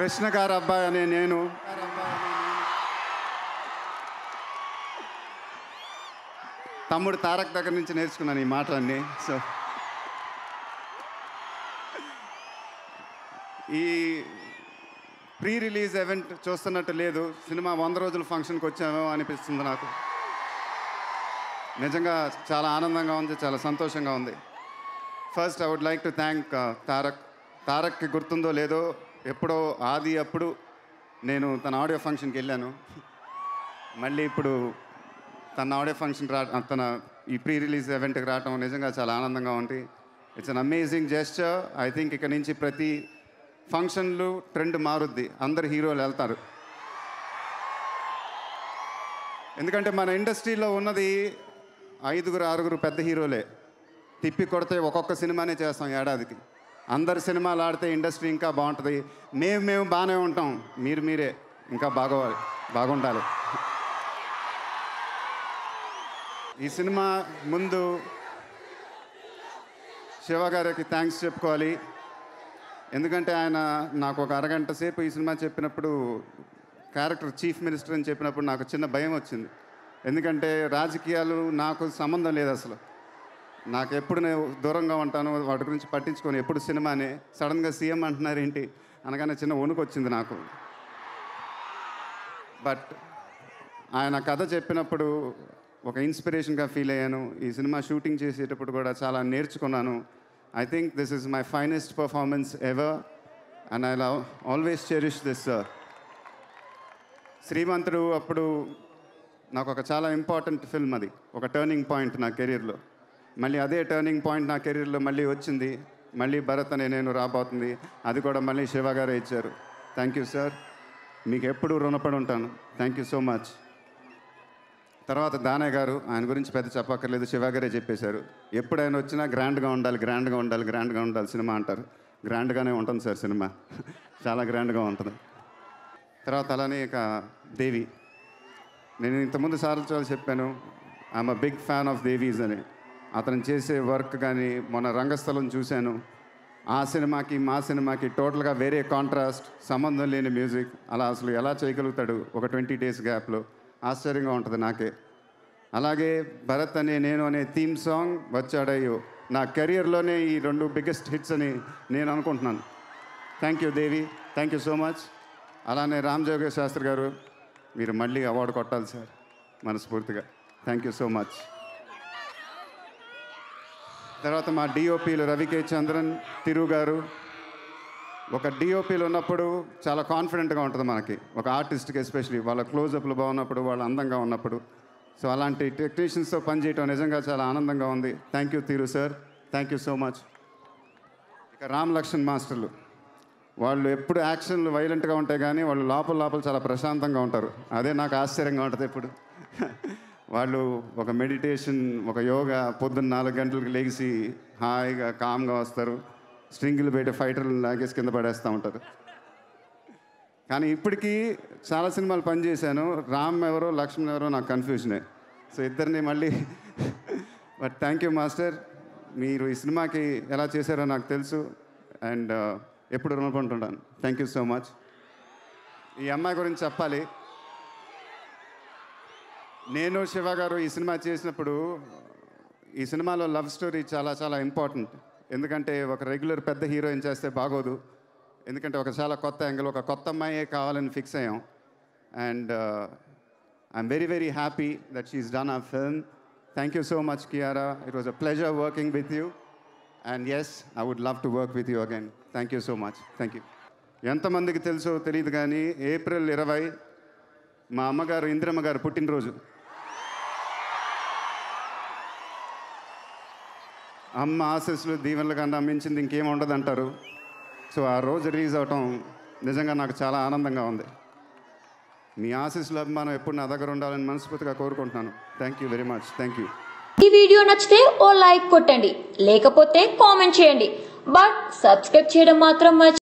కృష్ణ గారు అబ్బాయి అనే నేను తమ్ముడు తారక్ దగ్గర నుంచి నేర్చుకున్నాను ఈ మాటలన్నీ సో ఈ ప్రీ రిలీజ్ ఈవెంట్ చూస్తున్నట్టు లేదు సినిమా వంద రోజుల ఫంక్షన్కి వచ్చామో అనిపిస్తుంది నాకు నిజంగా చాలా ఆనందంగా ఉంది చాలా సంతోషంగా ఉంది first I would like to thank Tarak తారక్కి గుర్తుందో లేదో ఎప్పుడో ఆది అప్పుడు నేను తన ఆడియో ఫంక్షన్కి వెళ్ళాను మళ్ళీ ఇప్పుడు తన ఆడియో ఫంక్షన్ రా తన ఈ ప్రీ రిలీజ్ ఈవెంట్కి రావటం నిజంగా చాలా ఆనందంగా ఉంది it's an amazing gesture I think ఇక నుంచి ప్రతి ఫంక్షన్లు ట్రెండ్ మారుద్ది అందరు హీరోలు వెళ్తారు ఎందుకంటే మన ఇండస్ట్రీలో ఉన్నది ఐదుగురు ఆరుగురు పెద్ద హీరోలే తిప్పి కొడితే ఒక్కొక్క సినిమానే చేస్తాం ఏడాదికి అందరు సినిమాలు ఆడితే ఇండస్ట్రీ ఇంకా బాగుంటుంది మేము మేము బాగానే ఉంటాం మీరు మీరే ఇంకా బాగోవాలి బాగుండాలి ఈ సినిమా ముందు శివ గారికి థ్యాంక్స్ చెప్పుకోవాలి ఎందుకంటే ఆయన నాకు ఒక అరగంట సేపు ఈ సినిమా చెప్పినప్పుడు క్యారెక్టర్ చీఫ్ మినిస్టర్ అని చెప్పినప్పుడు నాకు చిన్న భయం వచ్చింది ఎందుకంటే రాజకీయాలు నాకు సంబంధం లేదు అసలు నాకు ఎప్పుడు నేను దూరంగా ఉంటాను వాటి గురించి పట్టించుకొని ఎప్పుడు సినిమానే సడన్గా సీఎం అంటున్నారు ఏంటి అనగానే చిన్న వణుకు వచ్చింది నాకు బట్ ఆయన కథ చెప్పినప్పుడు ఒక ఇన్స్పిరేషన్గా ఫీల్ అయ్యాను ఈ సినిమా షూటింగ్ చేసేటప్పుడు కూడా చాలా నేర్చుకున్నాను I think this is my finest performance ever and I love always cherish this Srimanthudu అప్పుడు నాకు ఒక చాలా ఇంపార్టెంట్ ఫిల్మ్ అది ఒక టర్నింగ్ పాయింట్ నా కెరీర్లో మళ్ళీ అదే టర్నింగ్ పాయింట్ నా కెరీర్లో మళ్ళీ వచ్చింది మళ్ళీ భరత్ అనే నేను రాబోతుంది అది కూడా మళ్ళీ శివ గారే ఇచ్చారు థ్యాంక్ యూ సార్ మీకు ఎప్పుడు రుణపడి ఉంటాను థ్యాంక్ యూ సో మచ్ తర్వాత దానయ్య గారు ఆయన గురించి పెద్ద చెప్పక్కర్లేదు శివ గారే చెప్పేశారు ఎప్పుడు ఆయన వచ్చినా గ్రాండ్గా ఉండాలి గ్రాండ్గా ఉండాలి గ్రాండ్గా ఉండాలి సినిమా అంటారు గ్రాండ్గానే ఉంటుంది సార్ సినిమా చాలా గ్రాండ్గా ఉంటుంది తర్వాత అలానే ఇక దేవి నేను ఇంతకుముందు సార్లు చాలా చెప్పాను I'm a big fan of Devi's అని అతను చేసే వర్క్ కానీ మొన్న రంగస్థలం చూశాను ఆ సినిమాకి మా సినిమాకి టోటల్గా వేరే కాంట్రాస్ట్ సంబంధం లేని మ్యూజిక్ అలా అసలు ఎలా చేయగలుగుతాడు ఒక ట్వంటీ డేస్ గ్యాప్లో ఆశ్చర్యంగా ఉంటుంది నాకే అలాగే భరత్ అనే నేను అనే థీమ్ సాంగ్ వచ్చాడయ్యో నా కెరియర్లోనే ఈ రెండు బిగ్గెస్ట్ హిట్స్ అని నేను అనుకుంటున్నాను thank you Devi thank you so much అలానే రామ్ జోగ శాస్త్రి గారు మీరు మళ్ళీ అవార్డు కొట్టాలి సార్ మనస్ఫూర్తిగా థ్యాంక్ యూ సో మచ్ తర్వాత మా డిఓపీలు రవికే చంద్రన్ తిరు గారు ఒక డిఓపీలు ఉన్నప్పుడు చాలా కాన్ఫిడెంట్గా ఉంటుంది మనకి ఒక ఆర్టిస్ట్కి ఎస్పెషలీ వాళ్ళ క్లోజప్లు బాగున్నప్పుడు వాళ్ళు అందంగా ఉన్నప్పుడు సో అలాంటి టెక్నీషియన్స్తో పనిచేయటం నిజంగా చాలా ఆనందంగా ఉంది thank you Thiru sir thank you so much ఇక రామ్ లక్ష్మణ్ మాస్టర్లు వాళ్ళు ఎప్పుడు యాక్షన్లు వైలెంట్గా ఉంటాయి కానీ వాళ్ళు లోపల లోపల చాలా ప్రశాంతంగా ఉంటారు అదే నాకు ఆశ్చర్యంగా ఉంటుంది ఎప్పుడు వాళ్ళు ఒక మెడిటేషన్ ఒక యోగా పొద్దున్న నాలుగు గంటలకు లేచి హాయిగా కామ్గా వస్తారు స్ట్రింగులు పెట్టి ఫైటర్లు లాగేసి కింద పడేస్తూ ఉంటారు కానీ ఇప్పటికీ చాలా సినిమాలు పనిచేశాను రామ్ ఎవరో లక్ష్మణ్ ఎవరో నాకు కన్ఫ్యూజనే సో ఇద్దరిని మళ్ళీ బట్ థ్యాంక్ యూ మాస్టర్ మీరు ఈ సినిమాకి ఎలా చేశారో నాకు తెలుసు అండ్ ఎప్పుడు రుణపడుతుంటాను థ్యాంక్ యూ సో మచ్ ఈ అమ్మాయి గురించి చెప్పాలి నేను శివ గారు ఈ సినిమా చేసినప్పుడు ఈ సినిమాలో లవ్ స్టోరీ చాలా చాలా ఇంపార్టెంట్ ఎందుకంటే ఒక రెగ్యులర్ పెద్ద హీరోయిన్ చేస్తే బాగోదు ఎందుకంటే ఒక చాలా కొత్త యాంగిల్ ఒక కొత్త అమ్మాయే కావాలని ఫిక్స్ అయ్యాం and I'm very very happy that she's done a film thank you so much Kiara it was a pleasure working with you and yes I would love to work with you again thank you so much thank you ఎంతమందికి తెలుసో తెలియదు కానీ April ఇరవై మా అమ్మగారు ఇందిరమ్మ గారు పుట్టినరోజు అమ్మ ఆశీస్సులు దీవెనలు కన్నా మించింది ఇంకేం ఉండదు అంటారు సో ఆ రోజు రిలీజ్ అవటం నిజంగా నాకు చాలా ఆనందంగా ఉంది మీ ఆశీస్సులు అభిమానం ఎప్పుడు నా దగ్గర ఉండాలని మనస్ఫూర్తిగా కోరుకుంటున్నాను thank you very much thank you ఈ వీడియో నచ్చితే ఓ లైక్ కొట్టండి లేకపోతే కామెంట్ చేయండి బట్ సబ్స్క్రైబ్ చేయడం మాత్రం మర్చి